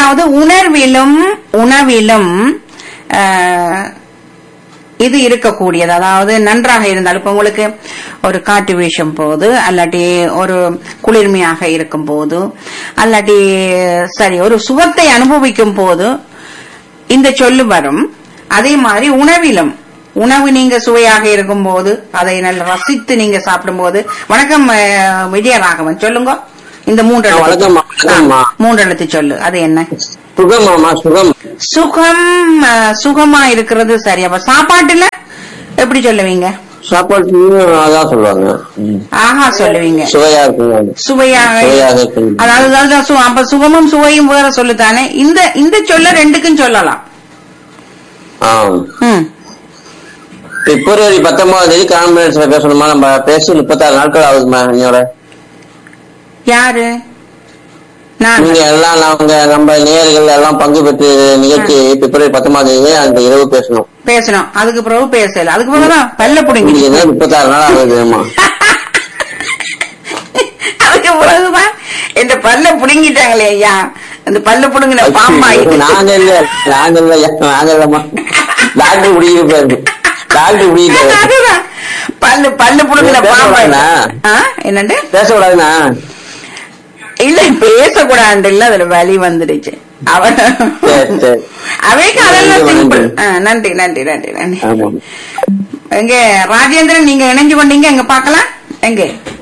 அதாவது உணர்விலும் உணவிலும் ஆஹ், இது இருக்கக்கூடியது அதாவது நன்றாக இருந்தால் இப்ப உங்களுக்கு ஒரு காற்று வீசும் போது அல்லாட்டி ஒரு குளிர்மையாக இருக்கும் போது அல்லாட்டி சரி ஒரு சுகத்தை அனுபவிக்கும் போது இந்த சொல்லு வரும் அதே மாதிரி உணவிலும் உணவு நீங்க சுவையாக இருக்கும் போது அதை நல்ல ரசித்து நீங்க சாப்பிடும் போது வணக்கம் அஹ், விஜயராகவன் சொல்லுங்க இந்த மூன்று ஆ, எழுத்து. வணக்கம்மா, வணக்கம்மா. ஆ, மூன்று எழுத்து சொல்லு அது என்ன சுகமாமா சுகம் சுகம் அஹ், சுகமா இருக்கிறது சரி அப்ப சாப்பாட்டுல எப்படி சொல்லுவீங்க சாப்பாட்டுலயும் அதான் சொல்லுவாங்க ம். ஆஹா சொல்லுவீங்க சுவையா இருக்குங்க சுவையாக சுவையாக இருக்கும். அதாவது அதாவது சு- அப்ப சுகமும் சுவையும் வேற சொல்லுதானே இந்த இந்த சொல்ல ரெண்டுக்கும் சொல்லலாம் ஆ ம் பிப்ரவரி பத்தொன்பதாம் தேதி கான்ஃபரன்ஸ்ல பேசணுமா நம்ம பேசி முப்பத்தாறு நாட்கள் ஆகுதுமா என்னோட யாரு நான் நீங்க எல்லாம் நாங்க நம்ம நேயர்கள் எல்லாம் பங்கு பெற்று நிகழ்ச்சி பிப்ரவரி பத்தொன்பதாம் தேதி அந்த இரவு பேசணும் பேசணும் அதுக்கு பிறகு பேசல அதுக்கு பிறகுதான் பல்ல புடுங்கி இன்னைக்கு என்ன முப்பத்தாறு நாள் ஆகுதுமா அதுக்கு பிறகுதான் இந்த பல்ல புடுங்கிட்டாங்களே ஐயா அந்த பல்ல புடுங்கின பாம்பா நாங்க இல்ல நாங்க இல்ல ஐயா, நாங்க இல்லம்மா டாக்டர் குடிக்கிட்டு போயிருக்கு டாக்டர் குடிக்கிட்டு அதுதான். பல்லு பல்லு புடுங்கின பேச பாம்பா கூடாதுண்ணா. ஆ, என்னண்டு பேசக்கூடாதுண்ணா இல்ல பேசக்கூடாது இல்ல அதுல வலி வந்துடுச்சு அவன் சரி, சரி. அவைக்கு அதெல்லாம் நன்றி, சிம்பிள் நன்றி. நன்றி நன்றி நன்றி நன்றி ஆமா எங்க ராஜேந்திரன் நீங்க இணைஞ்சு கொண்டீங்க எங்க பாக்கலாம் எங்க